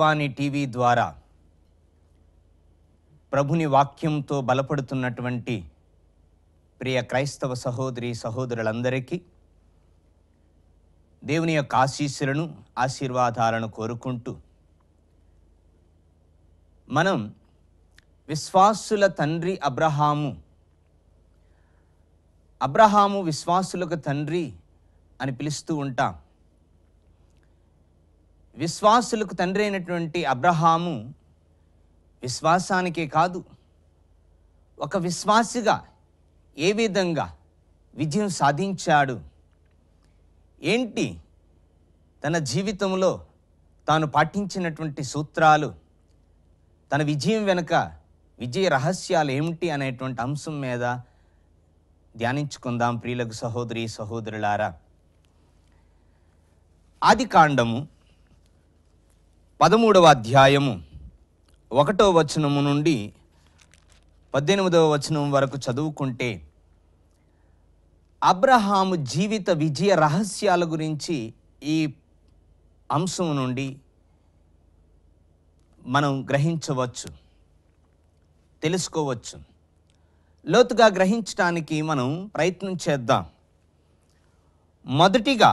Satyavani TV ద్వారా ప్రభుని వాక్యంతో బలపడుతున్నటువంటి ప్రియ క్రైస్తవ సహోదరి సహోదరులందరికీ దేవుని యొక్క ఆశీస్సులను ఆశీర్వాదాలను కోరుకుంటూ మనం విశ్వాసుల తండ్రి అబ్రహాము అబ్రహాము విశ్వాసులకు తండ్రి అని పిలుస్తూ ఉంటాం విశ్వాసులకు తండ్రి అయినటువంటి అబ్రహాము విశ్వాసానికే కాదు ఒక విశ్వాసిగా ఏ విధంగా విజయం సాధించాడు ఏంటి తన జీవితంలో తాను పాటించినటువంటి సూత్రాలు తన విజయం వెనుక విజయ రహస్యాలు ఏమిటి అనేటువంటి అంశం మీద ధ్యానించుకుందాం ప్రియులకు సహోదరి సహోదరులారా ఆది కాండము పదమూడవ అధ్యాయము ఒకటో వచనము నుండి పద్దెనిమిదవ వచనం వరకు చదువుకుంటే అబ్రహాము జీవిత విజయ రహస్యాల గురించి ఈ అంశం నుండి మనం గ్రహించవచ్చు తెలుసుకోవచ్చు లోతుగా గ్రహించడానికి మనం ప్రయత్నం చేద్దాం మొదటిగా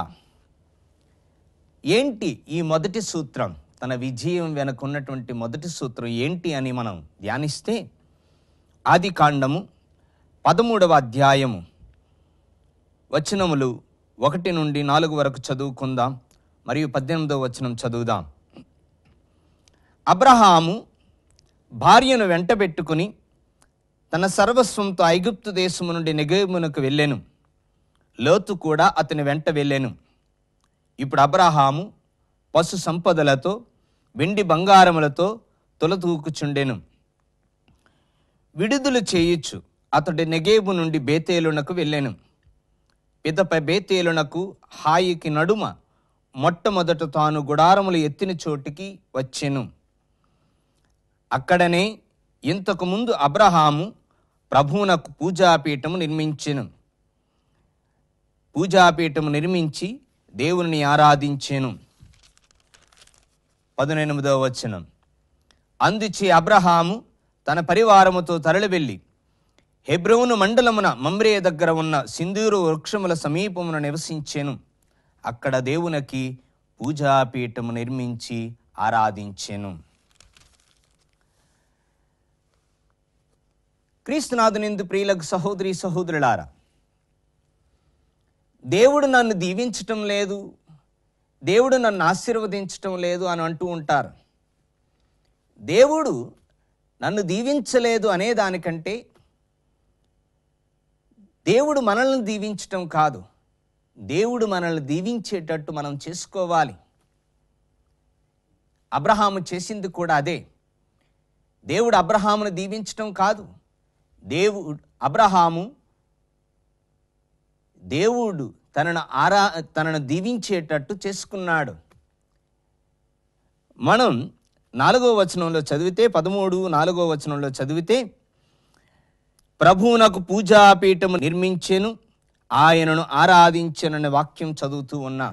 ఏంటి ఈ మొదటి సూత్రం తన విజయం వెనక ఉన్నటువంటి మొదటి సూత్రం ఏంటి అని మనం ధ్యానిస్తే ఆది కాండము పదమూడవ అధ్యాయము వచనములు ఒకటి నుండి నాలుగు వరకు చదువుకుందాం మరియు పద్దెనిమిదవ వచనం చదువుదాం అబ్రహాము భార్యను వెంటబెట్టుకుని తన సర్వస్వంతో ఐగుప్తు దేశము నుండి నెగేమునకు వెళ్ళెను లోతు కూడా అతని వెంట వెళ్ళెను ఇప్పుడు అబ్రహాము పశు సంపదలతో వెండి బంగారములతో తొలతూకుచుండెను విడుదల చేయుచు అతడి నెగేబు నుండి బేతేలునకు వెళ్ళెను పిదపై బేతేలునకు హాయికి నడుమ మొట్టమొదట తాను గుడారములు ఎత్తిన చోటికి వచ్చెను అక్కడనే ఇంతకు ముందు అబ్రహాము ప్రభువునకు పూజాపీఠము నిర్మించెను పూజాపీఠము నిర్మించి దేవుని ఆరాధించెను పదునెనిమిదవ వచనం అందుచే అబ్రహాము తన పరివారముతో తరలి వెళ్ళి హెబ్రోను మండలమున మమ్రే దగ్గర ఉన్న సింధూరు వృక్షముల సమీపమున నివసించెను అక్కడ దేవునికి పూజాపీఠము నిర్మించి ఆరాధించెను క్రీస్తునాథునిందు ప్రియులకు సహోదరి సహోదరులారా దేవుడు నన్ను దీవించటం లేదు దేవుడు నన్ను ఆశీర్వదించటం లేదు అని అంటూ ఉంటారు దేవుడు నన్ను దీవించలేదు అనే దానికంటే దేవుడు మనల్ని దీవించటం కాదు దేవుడు మనల్ని దీవించేటట్టు మనం చేసుకోవాలి అబ్రహాము చేసింది కూడా అదే దేవుడు అబ్రహామును దీవించటం కాదు దేవుడు అబ్రహాము దేవుడు తనను ఆరా తనను దీవించేటట్టు చేసుకున్నాడు మనం నాలుగో వచనంలో చదివితే పదమూడు నాలుగో వచనంలో చదివితే ప్రభువునకు పూజాపీఠము నిర్మించెను ఆయనను ఆరాధించెనని వాక్యం చదువుతూ ఉన్నా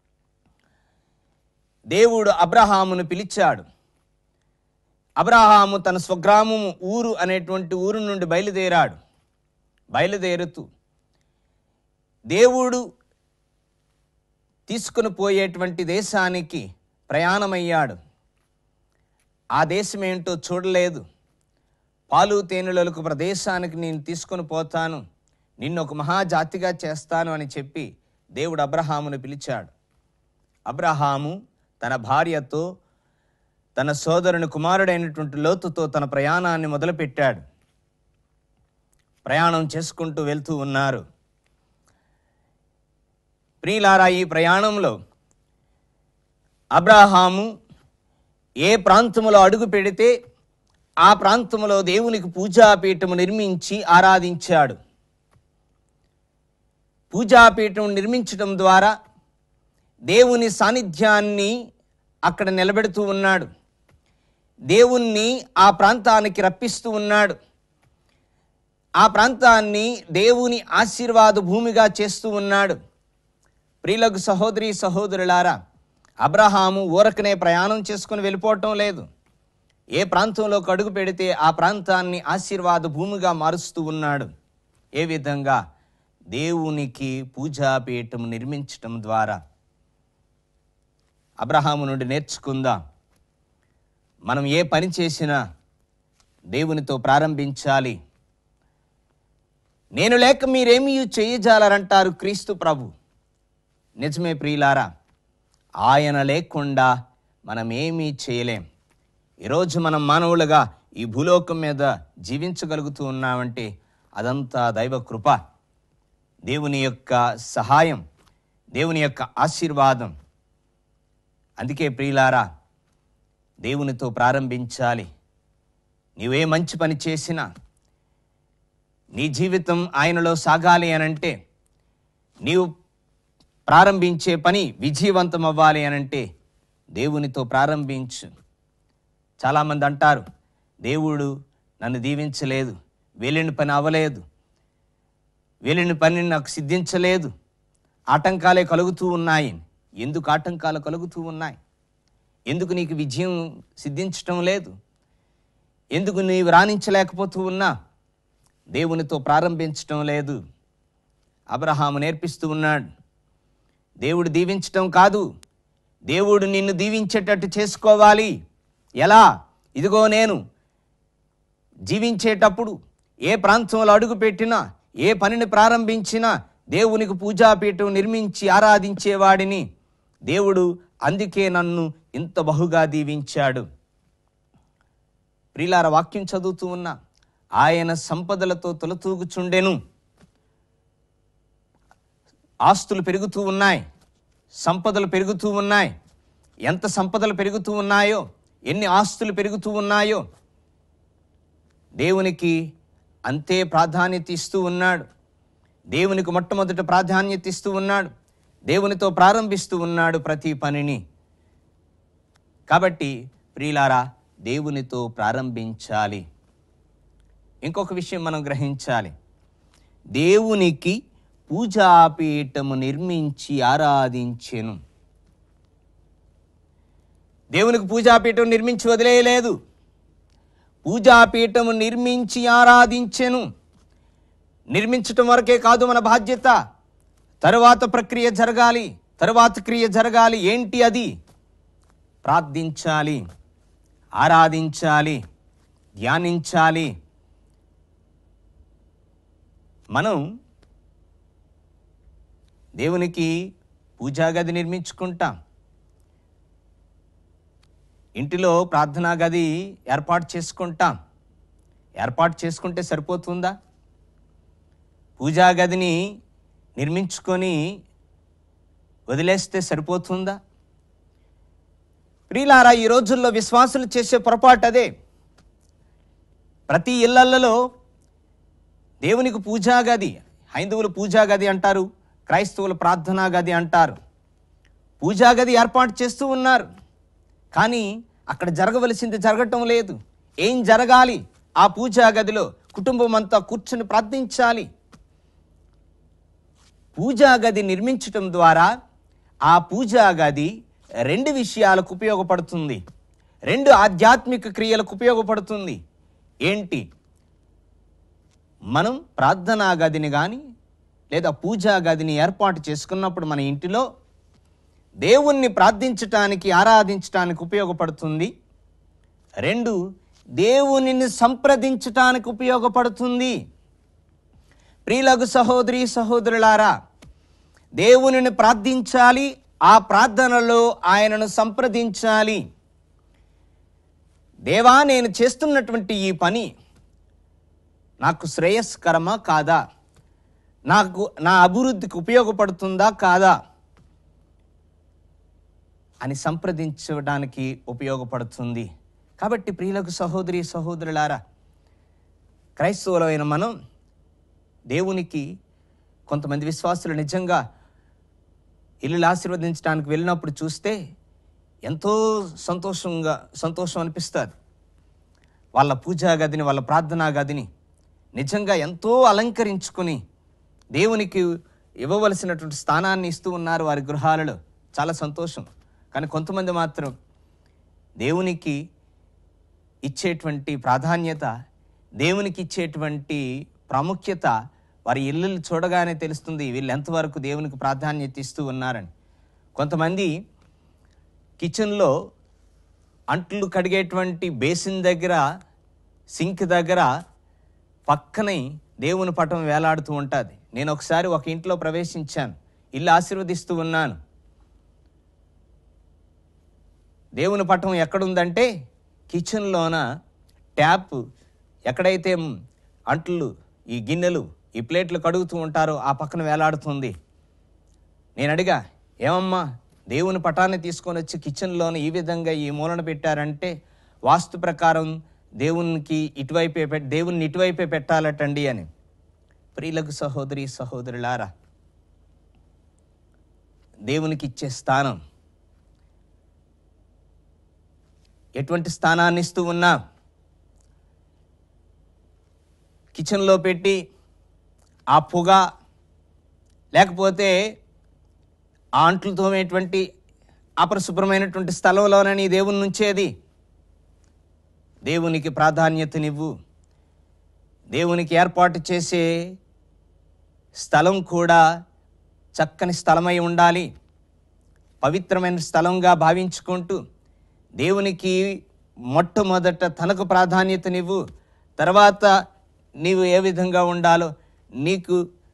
దేవుడు అబ్రహామును పిలిచాడు అబ్రహాము తన స్వగ్రామము ఊరు అనేటువంటి ఊరు నుండి బయలుదేరాడు బయలుదేరుతూ దేవుడు తీసుకుని పోయేటువంటి దేశానికి ప్రయాణమయ్యాడు ఆ దేశం ఏంటో చూడలేదు పాలు తేనెలకు ప్రదేశానికి నేను తీసుకొని పోతాను నిన్ను ఒక మహాజాతిగా చేస్తాను అని చెప్పి దేవుడు అబ్రహామును పిలిచాడు అబ్రహాము తన భార్యతో తన సోదరుని కుమారుడైనటువంటి లోతుతో తన ప్రయాణాన్ని మొదలుపెట్టాడు ప్రయాణం చేసుకుంటూ వెళ్తూ ఉన్నారు ప్రియులారా ఈ ప్రయాణంలో అబ్రహాము ఏ ప్రాంతములో అడుగు పెడితే ఆ ప్రాంతంలో దేవునికి పూజాపీఠము నిర్మించి ఆరాధించాడు పూజాపీఠం నిర్మించడం ద్వారా దేవుని సాన్నిధ్యాన్ని అక్కడ నిలబెడుతూ ఉన్నాడు దేవుణ్ణి ఆ ప్రాంతానికి రప్పిస్తూ ఉన్నాడు ఆ ప్రాంతాన్ని దేవుని ఆశీర్వాద భూమిగా చేస్తూ ఉన్నాడు ప్రియులకు సహోదరి సహోదరులారా అబ్రహాము ఊరకనే ప్రయాణం చేసుకుని వెళ్ళిపోవటం లేదు ఏ ప్రాంతంలోకి అడుగు పెడితే ఆ ప్రాంతాన్ని ఆశీర్వాద భూమిగా మారుస్తూ ఉన్నాడు ఏ విధంగా దేవునికి పూజాపీఠం నిర్మించటం ద్వారా అబ్రహాము నుండి నేర్చుకుందాం మనం ఏ పని చేసినా దేవునితో ప్రారంభించాలి నేను లేక మీరేమీ చేయజాలరంటారు క్రీస్తు ప్రభు నిజమే ప్రియులారా ఆయన లేకుండా మనం ఏమీ చేయలేం ఈరోజు మనం మానవులుగా ఈ భూలోకం మీద జీవించగలుగుతూ ఉన్నామంటే అదంతా దైవ కృప దేవుని యొక్క సహాయం దేవుని యొక్క ఆశీర్వాదం అందుకే ప్రియులారా దేవునితో ప్రారంభించాలి నీవే మంచి పని చేసినా నీ జీవితం ఆయనలో సాగాలి అనంటే నీవు ప్రారంభించే పని విజయవంతం అవ్వాలి అనంటే దేవునితో ప్రారంభించు చాలామంది అంటారు దేవుడు నన్ను దీవించలేదు వెళ్ళిన పని అవ్వలేదు వెళ్ళిన పని నాకు సిద్ధించలేదు ఆటంకాలే కలుగుతూ ఉన్నాయి ఎందుకు ఆటంకాలు కలుగుతూ ఉన్నాయి ఎందుకు నీకు విజయం సిద్ధించటం లేదు ఎందుకు నీవు రాణించలేకపోతూ ఉన్నా దేవునితో ప్రారంభించటం లేదు అబ్రహాము నేర్పిస్తూ ఉన్నాడు దేవుడు దీవించటం కాదు దేవుడు నిన్ను దీవించేటట్టు చేసుకోవాలి ఎలా ఇదిగో నేను జీవించేటప్పుడు ఏ ప్రాంతంలో అడుగు పెట్టినా ఏ పనిని ప్రారంభించినా దేవునికి పూజాపీఠం నిర్మించి ఆరాధించేవాడిని దేవుడు అందుకే నన్ను ఇంత బహుగా దీవించాడు ప్రిలార వాక్యం చదువుతూ ఉన్నా ఆయన సంపదలతో తొలతూగుచుండెను ఆస్తులు పెరుగుతూ ఉన్నాయి సంపదలు పెరుగుతూ ఉన్నాయి ఎంత సంపదలు పెరుగుతూ ఉన్నాయో ఎన్ని ఆస్తులు పెరుగుతూ ఉన్నాయో దేవునికి అంతే ప్రాధాన్యత ఇస్తూ ఉన్నాడు దేవునికి మొట్టమొదట ప్రాధాన్యత ఇస్తూ ఉన్నాడు దేవునితో ప్రారంభిస్తూ ఉన్నాడు ప్రతి పనిని కాబట్టి ప్రియులారా దేవునితో ప్రారంభించాలి ఇంకొక విషయం మనం గ్రహించాలి దేవునికి పూజాపీఠము నిర్మించి ఆరాధించెను దేవునికి పూజాపీఠం నిర్మించి వదిలేయలేదు పూజాపీఠము నిర్మించి ఆరాధించెను నిర్మించటం వరకే కాదు మన బాధ్యత తరువాత ప్రక్రియ జరగాలి తరువాత క్రియ జరగాలి ఏంటి అది ప్రార్థించాలి ఆరాధించాలి ధ్యానించాలి మనం దేవునికి పూజా గది నిర్మించుకుంటాం ఇంటిలో ప్రార్థనా గది ఏర్పాటు చేసుకుంటాం ఏర్పాటు చేసుకుంటే సరిపోతుందా పూజా గదిని నిర్మించుకొని వదిలేస్తే సరిపోతుందా ప్రియులారా ఈ రోజుల్లో విశ్వాసులు చేసే పొరపాటు అదే ప్రతి ఇళ్లల్లో దేవునికి పూజా గది హైందవులు పూజా గది అంటారు క్రైస్తవులు ప్రార్థనా గది అంటారు పూజా గది ఏర్పాటు చేస్తూ ఉన్నారు కానీ అక్కడ జరగవలసింది జరగటం లేదు ఏం జరగాలి ఆ పూజా గదిలో కుటుంబం అంతా కూర్చొని ప్రార్థించాలి పూజా గది నిర్మించటం ద్వారా ఆ పూజా గది రెండు విషయాలకు ఉపయోగపడుతుంది రెండు ఆధ్యాత్మిక క్రియలకు ఉపయోగపడుతుంది ఏంటి మనం ప్రార్థనా గదిని కానీ లేదా పూజా గదిని ఏర్పాటు చేసుకున్నప్పుడు మన ఇంటిలో దేవుణ్ణి ప్రార్థించటానికి ఆరాధించటానికి ఉపయోగపడుతుంది రెండు దేవునిని సంప్రదించటానికి ఉపయోగపడుతుంది ప్రియులకు సహోదరి సహోదరులారా దేవునిని ప్రార్థించాలి ఆ ప్రార్థనలో ఆయనను సంప్రదించాలి దేవా నేను చేస్తున్నటువంటి ఈ పని నాకు శ్రేయస్కరమా కాదా నాకు నా అభివృద్ధికి ఉపయోగపడుతుందా కాదా అని సంప్రదించడానికి ఉపయోగపడుతుంది కాబట్టి ప్రియులకు సహోదరి సహోదరులారా క్రైస్తవులైన మనం దేవునికి కొంతమంది విశ్వాసులు నిజంగా ఇల్లు ఆశీర్వదించడానికి వెళ్ళినప్పుడు చూస్తే ఎంతో సంతోషంగా సంతోషం అనిపిస్తుంది వాళ్ళ పూజా గదిని వాళ్ళ ప్రార్థనా గదిని నిజంగా ఎంతో అలంకరించుకొని దేవునికి ఇవ్వవలసినటువంటి స్థానాన్ని ఇస్తూ ఉన్నారు వారి గృహాలలో చాలా సంతోషం కానీ కొంతమంది మాత్రం దేవునికి ఇచ్చేటువంటి ప్రాధాన్యత దేవునికి ఇచ్చేటువంటి ప్రాముఖ్యత వారి ఇల్లు చూడగానే తెలుస్తుంది వీళ్ళు ఎంతవరకు దేవునికి ప్రాధాన్యత ఇస్తూ ఉన్నారని కొంతమంది కిచెన్లో అంట్లు కడిగేటువంటి బేసిన్ దగ్గర సింక్ దగ్గర పక్కనే దేవుని పటం వేలాడుతూ ఉంటుంది నేను ఒకసారి ఒక ఇంట్లో ప్రవేశించాను ఇల్లు ఆశీర్వదిస్తూ ఉన్నాను దేవుని పటం ఎక్కడుందంటే కిచెన్లోన ట్యాప్ ఎక్కడైతే అంట్లు ఈ గిన్నెలు ఈ ప్లేట్లు కడుగుతూ ఉంటారో ఆ పక్కన వేలాడుతుంది నేను అడిగా ఏమమ్మా దేవుని పటాన్ని తీసుకొని వచ్చి కిచెన్లోన ఈ విధంగా ఈ మూలన పెట్టారంటే వాస్తు ప్రకారం దేవునికి ఇటువైపే పెట్ దేవుని ఇటువైపే పెట్టాలటండి అని ప్రియులకు సహోదరి సహోదరులారా దేవునికి ఇచ్చే స్థానం ఎటువంటి స్థానాన్ని ఇస్తూ ఉన్నా కిచెన్లో పెట్టి ఆ పొగ లేకపోతే ఆ అంట్లు తోమేటువంటి అపరిశుభ్రమైనటువంటి స్థలంలోనని దేవుని నుంచేది దేవునికి ప్రాధాన్యతనివ్వు దేవునికి ఏర్పాటు చేసే స్థలం కూడా చక్కని స్థలమై ఉండాలి పవిత్రమైన స్థలంగా భావించుకుంటూ దేవునికి మొట్టమొదట తనకు ప్రాధాన్యతనివ్వు తర్వాత నీవు ఏ విధంగా ఉండాలో నీకు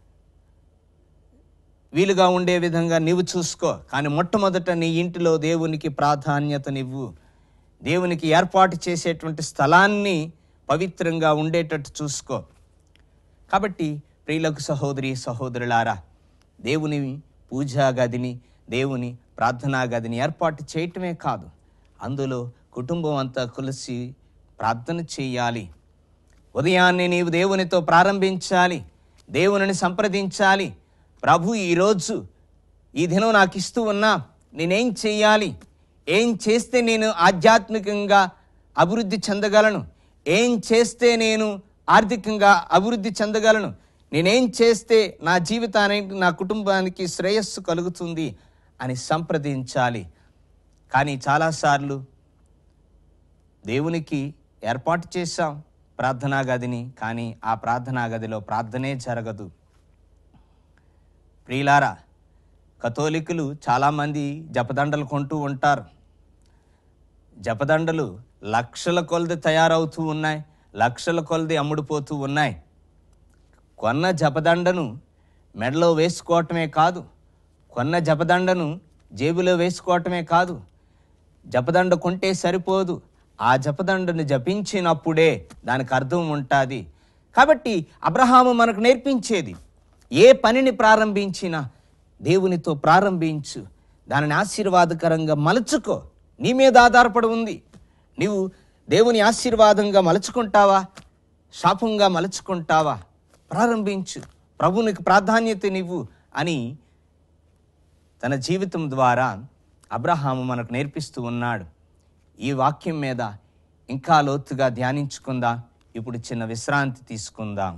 వీలుగా ఉండే విధంగా నీవు చూసుకో కానీ మొట్టమొదట నీ ఇంటిలో దేవునికి ప్రాధాన్యతనివ్వు దేవునికి ఏర్పాటు చేసేటువంటి స్థలాన్ని పవిత్రంగా ఉండేటట్టు చూసుకో కాబట్టి ప్రియులకు సహోదరి సహోదరులారా దేవుని పూజా గదిని దేవుని ప్రార్థనా గదిని ఏర్పాటు చేయటమే కాదు అందులో కుటుంబం అంతా కలిసి ప్రార్థన చేయాలి ఉదయాన్నే నీవు దేవునితో ప్రారంభించాలి దేవునిని సంప్రదించాలి ప్రభు ఈరోజు ఈ దినం నాకు ఇస్తూ ఉన్నా నేనేం చేయాలి ఏం చేస్తే నేను ఆధ్యాత్మికంగా అభివృద్ధి చెందగలను ఏం చేస్తే నేను ఆర్థికంగా అభివృద్ధి చెందగలను నేనేం చేస్తే నా జీవితానికి నా కుటుంబానికి శ్రేయస్సు కలుగుతుంది అని సంప్రదించాలి కానీ చాలాసార్లు దేవునికి ఏర్పాటు చేశాం ప్రార్థనా గదిని కానీ ఆ ప్రార్థనా గదిలో ప్రార్థనే జరగదు ప్రియులారా కథోలికులు చాలామంది జపదండలు కొంటూ ఉంటారు జపదండలు లక్షల కొలది తయారవుతూ ఉన్నాయి లక్షల కొలది అమ్ముడుపోతూ ఉన్నాయి కొన్న జపదండను మెడలో వేసుకోవటమే కాదు కొన్న జపదండను జేబులో వేసుకోవటమే కాదు జపదండ కొంటే సరిపోదు ఆ జపదండను జపించినప్పుడే దానికి అర్థం ఉంటుంది కాబట్టి అబ్రహాము మనకు నేర్పించేది ఏ పనిని ప్రారంభించినా దేవునితో ప్రారంభించు దానిని ఆశీర్వాదకరంగా మలుచుకో నీ మీద ఆధారపడి ఉంది నీవు దేవుని ఆశీర్వాదంగా మలుచుకుంటావా శాపంగా మలుచుకుంటావా ప్రారంభించు ప్రభునికి ప్రాధాన్యతనివ్వు అని తన జీవితం ద్వారా అబ్రహాము మనకు నేర్పిస్తూ ఉన్నాడు ఈ వాక్యం మీద ఇంకా లోతుగా ధ్యానించుకుందాం ఇప్పుడు చిన్న విశ్రాంతి తీసుకుందాం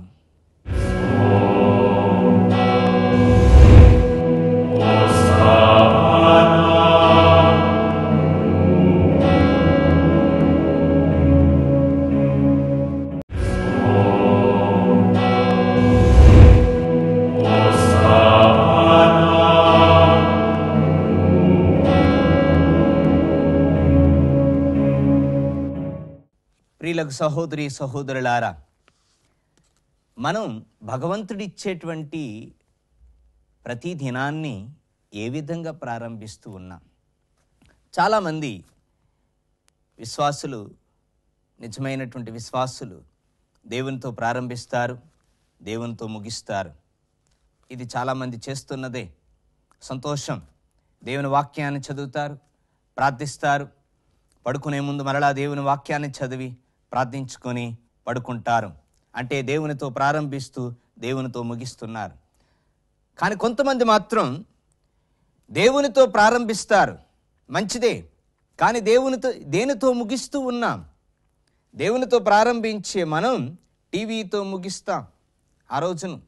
ప్రియులకు సహోదరి సహోదరులారా మనం భగవంతుడిచ్చేటువంటి ప్రతి దినాన్ని ఏ విధంగా ప్రారంభిస్తూ ఉన్నాం చాలామంది విశ్వాసులు నిజమైనటువంటి విశ్వాసులు దేవునితో ప్రారంభిస్తారు దేవునితో ముగిస్తారు ఇది చాలామంది చేస్తున్నదే సంతోషం దేవుని వాక్యాన్ని చదువుతారు ప్రార్థిస్తారు పడుకునే ముందు మరలా దేవుని వాక్యాన్ని చదివి ప్రార్థించుకొని పడుకుంటారు అంటే దేవునితో ప్రారంభిస్తూ దేవునితో ముగిస్తున్నారు కానీ కొంతమంది మాత్రం దేవునితో ప్రారంభిస్తారు మంచిదే కానీ దేవునితో దేనితో ముగిస్తూ ఉన్నాం దేవునితో ప్రారంభించే మనం టీవీతో ముగిస్తాం ఆ రోజును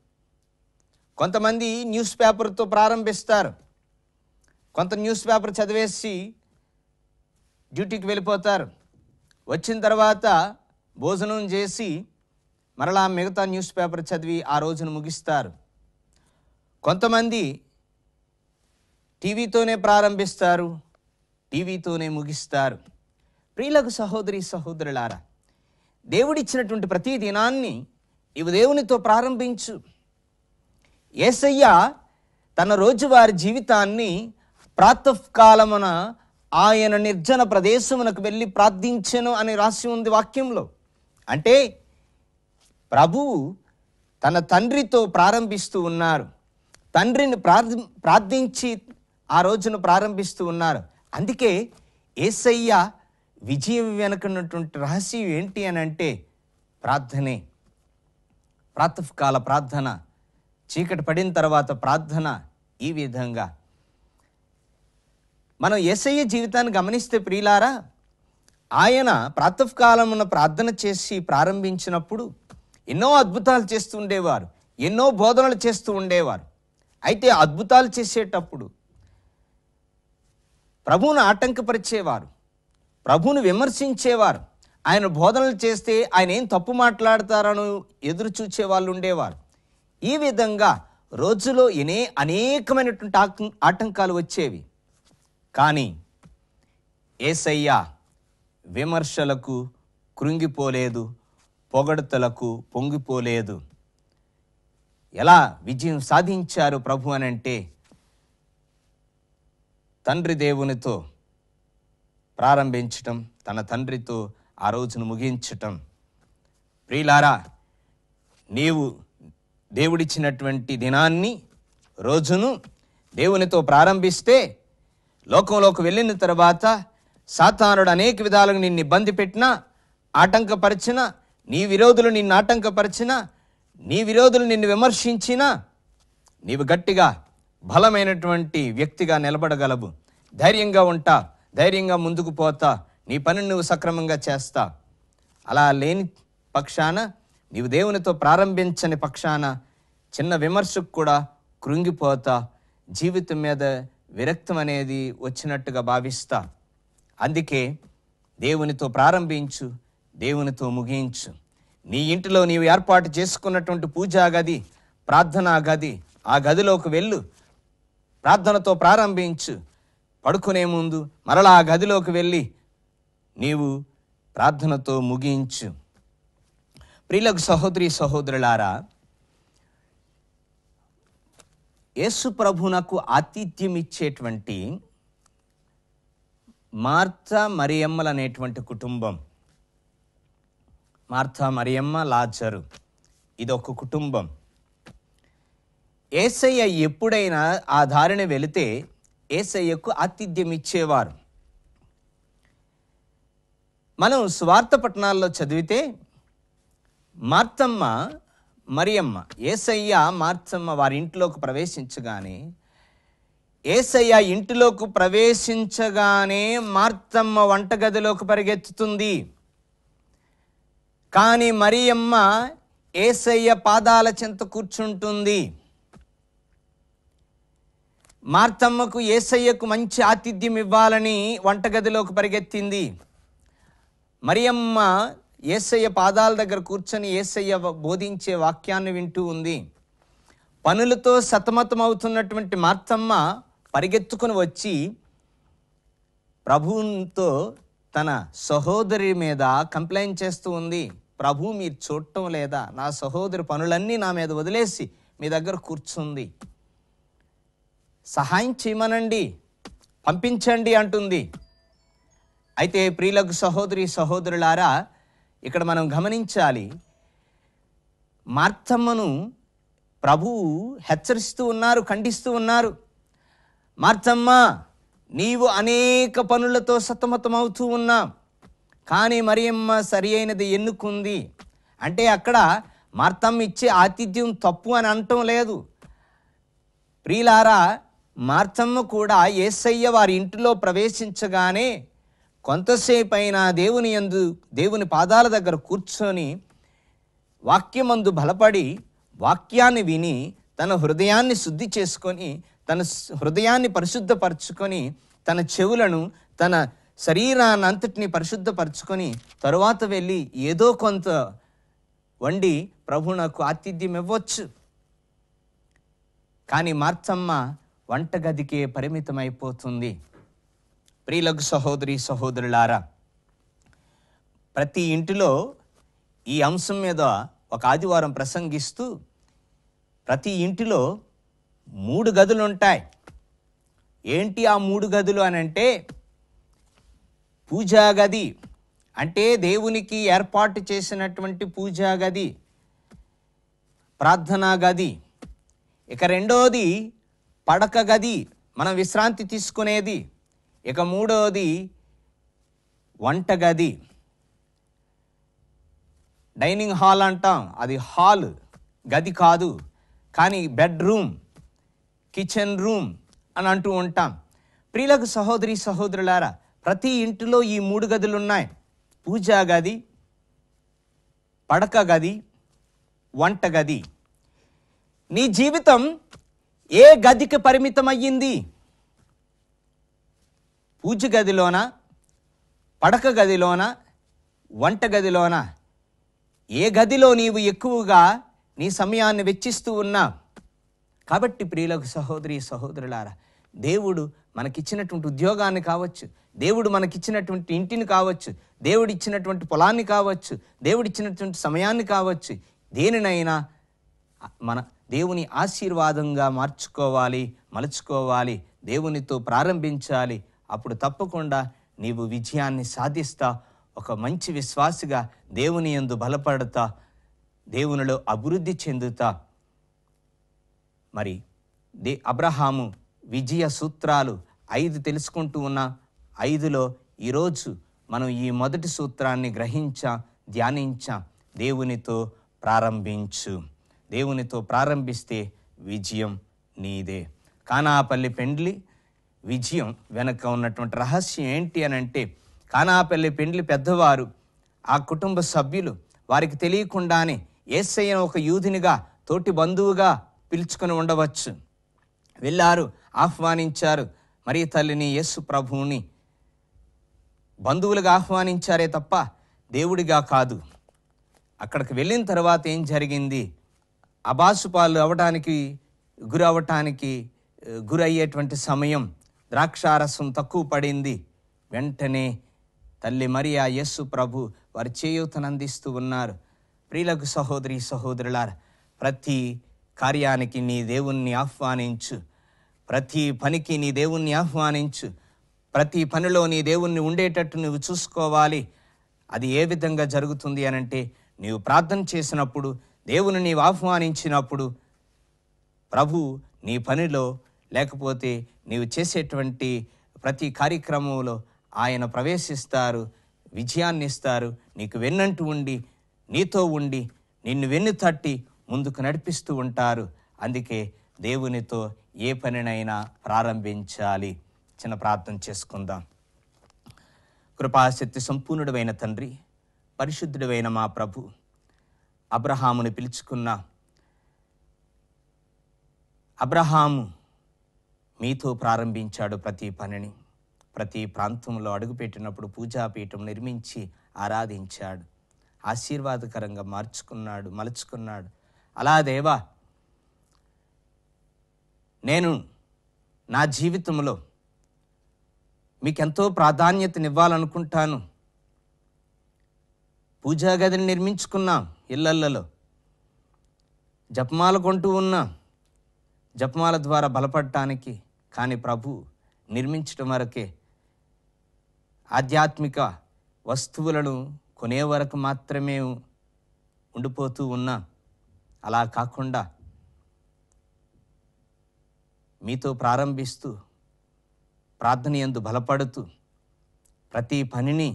కొంతమంది న్యూస్ పేపర్తో ప్రారంభిస్తారు కొంత న్యూస్ పేపర్ చదివేసి డ్యూటీకి వెళ్ళిపోతారు వచ్చిన తర్వాత భోజనం చేసి మరలా మిగతా న్యూస్ పేపర్ చదివి ఆ రోజును ముగిస్తారు కొంతమంది టీవీతోనే ప్రారంభిస్తారు టీవీతోనే ముగిస్తారు ప్రియులకు సహోదరి సహోదరులారా దేవుడిచ్చినటువంటి ప్రతి దినాన్ని ఇవి దేవునితో ప్రారంభించు ఏసయ్య తన రోజువారి జీవితాన్ని ప్రాతకాలమున ఆయన నిర్జన ప్రదేశమునకు వెళ్ళి ప్రార్థించెను అని రాసి ఉంది వాక్యంలో అంటే ప్రభువు తన తండ్రితో ప్రారంభిస్తూ ఉన్నారు తండ్రిని ప్రార్థి ప్రార్థించి ఆ రోజును ప్రారంభిస్తూ ఉన్నారు అందుకే ఏసయ్య విజయం వెనుకన్నటువంటి రహస్యం ఏంటి అని అంటే ప్రార్థనే ప్రాతకాల ప్రార్థన చీకటి పడిన తర్వాత ప్రార్థన ఈ విధంగా మనం ఏసయ్య జీవితాన్ని గమనిస్తే ప్రియులారా ఆయన ప్రాతకాలమున ప్రార్థన చేసి ప్రారంభించినప్పుడు ఎన్నో అద్భుతాలు చేస్తూ ఉండేవారు ఎన్నో బోధనలు చేస్తూ ఉండేవారు అయితే అద్భుతాలు చేసేటప్పుడు ప్రభువును ఆటంకపరిచేవారు ప్రభువును విమర్శించేవారు ఆయన బోధనలు చేస్తే ఆయన ఏం తప్పు మాట్లాడతారని ఎదురు చూచే వాళ్ళు ఉండేవారు ఈ విధంగా రోజులో ఎనే అనేకమైనటువంటి ఆటం- ఆటంకాలు వచ్చేవి కానీ ఏసయ్య విమర్శలకు కృంగిపోలేదు పొగడతలకు పొంగిపోలేదు ఎలా విజయం సాధించారు ప్రభు అని అంటే తండ్రి దేవునితో ప్రారంభించటం తన తండ్రితో ఆ రోజును ముగించటం ప్రియులారా నీవు దేవుడిచ్చినటువంటి దినాన్ని రోజును దేవునితో ప్రారంభిస్తే లోకంలోకి వెళ్ళిన తర్వాత సాతానుడు అనేక విధాలుగా నిన్ను ఇబ్బంది పెట్టినా ఆటంకపరిచినా నీ విరోధులు నిన్ను ఆటంకపరిచినా నీ విరోధులు నిన్ను విమర్శించినా నీవు గట్టిగా బలమైనటువంటి వ్యక్తిగా నిలబడగలవు ధైర్యంగా ఉంటా ధైర్యంగా ముందుకు పోతా నీ పనిని నువ్వు సక్రమంగా చేస్తా అలా లేని పక్షాన నీవు దేవునితో ప్రారంభించని పక్షాన చిన్న విమర్శకు కూడా కృంగిపోతా జీవితం మీద విరక్తం అనేది వచ్చినట్టుగా భావిస్తా అందుకే దేవునితో ప్రారంభించు దేవునితో ముగించు నీ ఇంటిలో నీవు ఏర్పాటు చేసుకున్నటువంటి పూజా గది ప్రార్థనా గది ఆ గదిలోకి వెళ్ళు ప్రార్థనతో ప్రారంభించు పడుకునే ముందు మరలా ఆ గదిలోకి వెళ్ళి నీవు ప్రార్థనతో ముగించు ప్రియులకు సహోదరి సహోదరులారా యేసు ప్రభునకు ఆతిథ్యం ఇచ్చేటువంటి మార్త మరియమ్మలు అనేటువంటి కుటుంబం మార్త మరియమ్మ లాజరు ఇది ఒక కుటుంబం ఏసయ్య ఎప్పుడైనా ఆ దారిని వెళితే ఏసయ్యకు ఆతిథ్యం ఇచ్చేవారు మనం స్వార్థ పట్టణాల్లో చదివితే మార్తమ్మ మరియమ్మ ఏసయ్య మార్తమ్మ వారి ఇంట్లోకి ప్రవేశించగానే ఏసయ్య ఇంటిలోకి ప్రవేశించగానే మార్తమ్మ వంటగదిలోకి పరిగెత్తుతుంది కానీ మరియమ్మ ఏసయ్య పాదాల చెంత కూర్చుంటుంది మార్తమ్మకు ఏసయ్యకు మంచి ఆతిథ్యం ఇవ్వాలని వంటగదిలోకి పరిగెత్తింది మరియమ్మ ఏసయ్య పాదాల దగ్గర కూర్చొని ఏసయ్య బోధించే వాక్యాన్ని వింటూ ఉంది పనులతో సతమతమవుతున్నటువంటి మార్తమ్మ పరిగెత్తుకుని వచ్చి ప్రభువుతో తన సహోదరి మీద కంప్లైంట్ చేస్తూ ఉంది ప్రభు మీరు చూడటం లేదా నా సహోదరి పనులన్నీ నా మీద వదిలేసి మీ దగ్గర కూర్చుంది సహాయం చేయమనండి పంపించండి అంటుంది అయితే ప్రియులకు సహోదరి సహోదరులారా ఇక్కడ మనం గమనించాలి మార్తమ్మను ప్రభువు హెచ్చరిస్తూ ఉన్నారు ఖండిస్తూ ఉన్నారు మార్తమ్మ నీవు అనేక పనులతో సతమతమవుతూ ఉన్నావు కానీ మరియమ్మ సరి అయినది ఎన్నుకుంది అంటే అక్కడ మార్తమ్మ ఇచ్చే ఆతిథ్యం తప్పు అని అనటం లేదు ప్రియులారా మార్తమ్మ కూడా ఏసయ్య వారి ఇంటిలో ప్రవేశించగానే కొంతసేపు అయినా దేవుని యందు దేవుని పాదాల దగ్గర కూర్చొని వాక్యమందు బలపడి వాక్యాన్ని విని తన హృదయాన్ని శుద్ధి చేసుకొని తన స్- హృదయాన్ని పరిశుద్ధపరచుకొని తన చెవులను తన శరీరాన్ని అంతటిని పరిశుద్ధపరచుకొని తరువాత వెళ్ళి ఏదో కొంత వండి ప్రభువునకు ఆతిథ్యం ఇవ్వచ్చు కానీ మార్చమ్మ వంటగదికే పరిమితమైపోతుంది ప్రియులకు సహోదరి సహోదరులారా ప్రతి ఇంటిలో ఈ అంశం మీద ఒక ఆదివారం ప్రసంగిస్తూ ప్రతి ఇంటిలో మూడు గదులు ఉంటాయి ఏంటి ఆ మూడు గదులు అని అంటే పూజా గది అంటే దేవునికి ఏర్పాటు చేసినటువంటి పూజా గది ప్రార్థనా గది ఇక రెండోది పడక గది మనం విశ్రాంతి తీసుకునేది ఇక మూడోది వంట గది డైనింగ్ హాల్ అంటాం అది హాల్ గది కాదు కానీ బెడ్రూమ్ కిచెన్ రూమ్ అని అంటూ ఉంటాం ప్రియులకు సహోదరి సహోదరులారా ప్రతి ఇంటిలో ఈ మూడు గదులు ఉన్నాయి పూజా గది పడక గది వంట గది నీ జీవితం ఏ గదికి పరిమితమయ్యింది పూజ గదిలోన పడక గదిలోన వంట గదిలోన ఏ గదిలో నీవు ఎక్కువగా నీ సమయాన్ని వెచ్చిస్తూ ఉన్నా కాబట్టి ప్రియులకు సహోదరి సహోదరులారా దేవుడు మనకిచ్చినటువంటి ఉద్యోగాన్ని కావచ్చు దేవుడు మనకిచ్చినటువంటి ఇంటిని కావచ్చు దేవుడు ఇచ్చినటువంటి పొలాన్ని కావచ్చు దేవుడు ఇచ్చినటువంటి సమయాన్ని కావచ్చు దేనినైనా మన దేవుని ఆశీర్వాదంగా మార్చుకోవాలి మలుచుకోవాలి దేవునితో ప్రారంభించాలి అప్పుడు తప్పకుండా నీవు విజయాన్ని సాధిస్తా ఒక మంచి విశ్వాసిగా దేవుని యందు బలపడతా దేవునిలో అభివృద్ధి చెందుతా మరి దే అబ్రహాము విజయ సూత్రాలు ఐదు తెలుసుకుంటూ ఉన్న ఐదులో ఈరోజు మనం ఈ మొదటి సూత్రాన్ని గ్రహించా ధ్యానించా దేవునితో ప్రారంభించు దేవునితో ప్రారంభిస్తే విజయం నీదే కానాపల్లి పెండ్లి విజయం వెనక ఉన్నటువంటి రహస్యం ఏంటి అని అంటే కానాపల్లి పెండ్లి పెద్దవారు ఆ కుటుంబ సభ్యులు వారికి తెలియకుండానే ఏసయ్యను ఒక యూధినిగా తోటి బంధువుగా పిలుచుకొని ఉండవచ్చు వెళ్ళారు ఆహ్వానించారు మరి తల్లిని యేసు ప్రభువుని బంధువులుగా ఆహ్వానించారే తప్ప దేవుడిగా కాదు అక్కడికి వెళ్ళిన తర్వాత ఏం జరిగింది అబాసుపాలు అవ్వడానికి గురి అవ్వటానికి ఆ, గురయ్యేటువంటి సమయం ద్రాక్షారసం తక్కువ పడింది వెంటనే తల్లి మరియా యేసు ప్రభు వారి చేయూతను అందిస్తూ ఉన్నారు ప్రియులకు సహోదరి సహోదరులారా ప్రతి కార్యానికి నీ దేవుణ్ణి ఆహ్వానించు ప్రతి పనికి నీ దేవుణ్ణి ఆహ్వానించు ప్రతి పనిలో నీ దేవుణ్ణి ఉండేటట్టు నువ్వు చూసుకోవాలి అది ఏ విధంగా జరుగుతుంది అనంటే నీవు ప్రార్థన చేసినప్పుడు దేవుని నీవు ఆహ్వానించినప్పుడు ప్రభు నీ పనిలో లేకపోతే నీవు చేసేటువంటి ప్రతి కార్యక్రమంలో ఆయన ప్రవేశిస్తారు విజయాన్ని ఇస్తారు నీకు వెన్నంటూ ఉండి నీతో ఉండి నిన్ను వెన్ను తట్టి ముందుకు నడిపిస్తూ ఉంటారు అందుకే దేవునితో ఏ పనినైనా ప్రారంభించాలి చిన్న ప్రార్థన చేసుకుందాం కృపాశక్తి సంపూర్ణుడైన తండ్రి పరిశుద్ధుడైన మా ప్రభు అబ్రహాముని పిలుచుకున్న అబ్రహాము మీతో ప్రారంభించాడు ప్రతి పనిని ప్రతి ప్రాంతంలో అడుగుపెట్టినప్పుడు పూజాపీఠం నిర్మించి ఆరాధించాడు ఆశీర్వాదకరంగా మార్చుకున్నాడు మలుచుకున్నాడు అలా దేవా నేను నా జీవితంలో మీకెంతో ప్రాధాన్యతనివ్వాలనుకుంటాను పూజా గదిని నిర్మించుకున్నాం ఇళ్ళల్లో జపమాల కొంటూ ఉన్నాం జపమాల ద్వారా బలపడటానికి కానీ ప్రభు నిర్మించడం వరకే ఆధ్యాత్మిక వస్తువులను కొనే వరకు మాత్రమే ఉండిపోతూ ఉన్నా అలా కాకుండా మీతో ప్రారంభిస్తూ ప్రార్థన యందు బలపడుతూ ప్రతి పనిని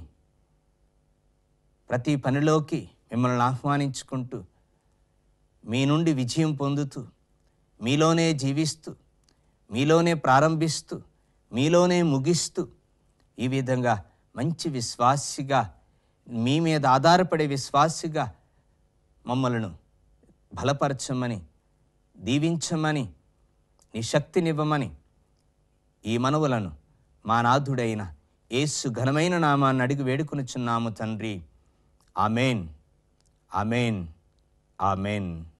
ప్రతి పనిలోకి మిమ్మల్ని ఆహ్వానించుకుంటూ మీ నుండి విజయం పొందుతూ మీలోనే జీవిస్తూ మీలోనే ప్రారంభిస్తూ మీలోనే ముగిస్తూ ఈ విధంగా మంచి విశ్వాసిగా మీ మీద ఆధారపడే విశ్వాసిగా మమ్మలను బలపరచమని దీవించమని నీ శక్తినివ్వమని ఈ మనవులను మా నాథుడైన యేసు ఘనమైన నామాన్ని అడిగి వేడుకొనుచున్నాము తండ్రి ఆమెన్ ఆమెన్ ఆమెన్